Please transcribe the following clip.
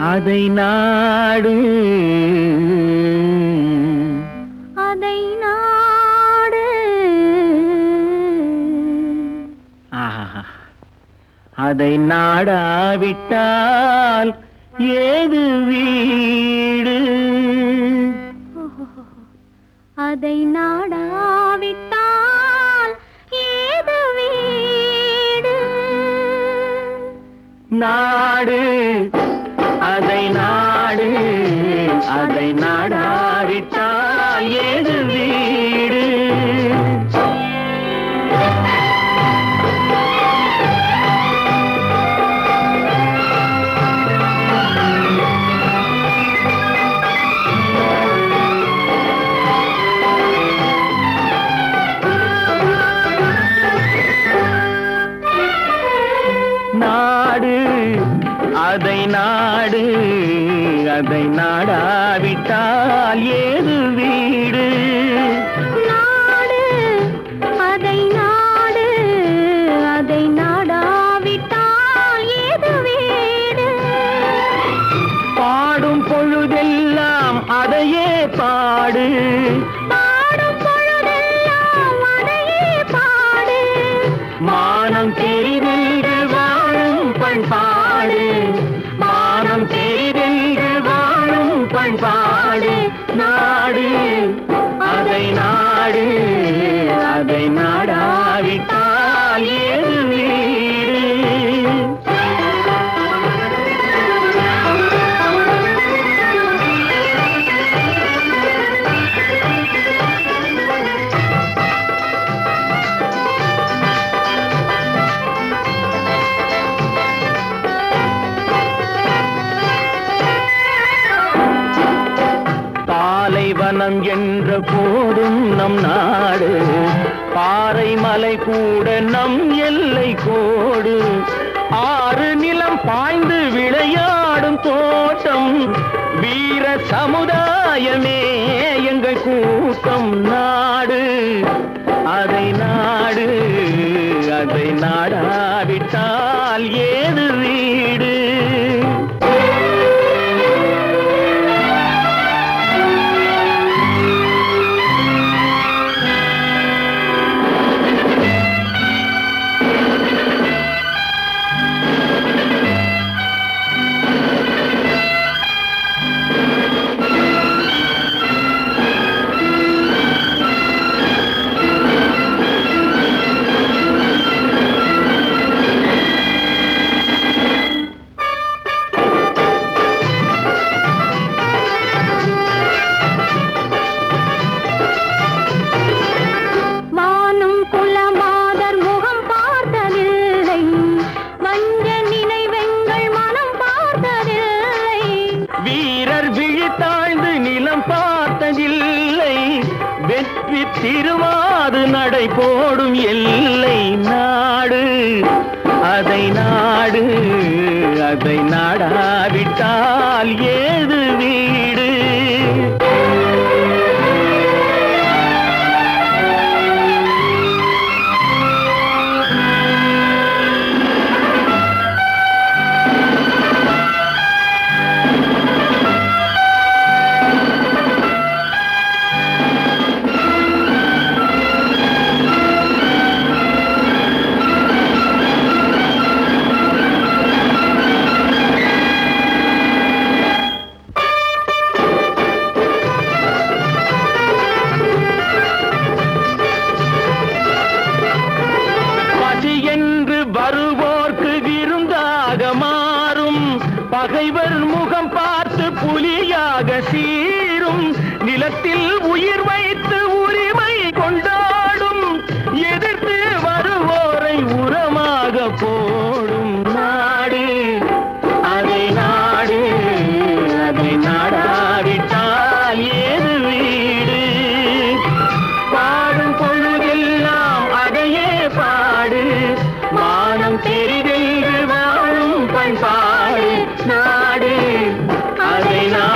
அதை நாடு அதை நாடு ஆஹா. அதை நாடாவிட்டால் ஏது வீடு அதை நாடாவிட்டால் ஏது வீடு நாடு அதை நாடு அதை நாடாவிட்டால் ஏது வீடு நாடு அதை நாடு அதை நாடாவிட்டால் ஏது வீடு நாடு அதை நாடு அதை நாடாவிட்டால் ஏது வீடு பாடும் பொழுதெல்லாம் அதையே பாடு பாடும் பொழுதெல்லாம் அதையே பாடு மானம் தெரிதென்று வாழும் பண்பாடு மானம் தெரிதென்று வாழும் பண்பாடு நாடு அதை நாடு அதை நாடாவிட்டால் ஏது வீடு பாலைவனம் என்ற போதும் நம் நாடு பாறை மலை கூட நம் எல்லை கோடு ஆறு நிலம் பாய்ந்து விளையாடும் தோட்டம் வீர சமுதாயமே எங்கள் கூட்டம் நாடு அதை நாடு அதை நாடாவிட்டால் ஏது வீடு வானும் குலமாதர் முகம் பார்த்ததில்லை வஞ்ச நினைவெங்கள் மனம் பார்த்ததில்லை வீரர் விழித்தாழ்ந்து நிலம் பார்த்ததில்லை வெற்றி திருவாது நடை போடும் எல்லை நாடு அதை நாடு அதை நாடாவிட்டால் ஏது வீடு பசி என்று வருவோர்க்கு விருந்தாக மாறும் பகைவர் முகம் பார்த்து புலியாக சீரும் நிலத்தில் உயிர் வைத்து உரிமை கொண்டாடும் எதிர்த்து வருவோரை உரமாக போடும் நாடு அதை நாடு அதை நாடாவிட்டால் ஏது வீடு பாடும் பொழுதெல்லாம் அதையே பாடு மானம் தெரிதென்று வாழும் பண்பாடு நாடு அதை நாடு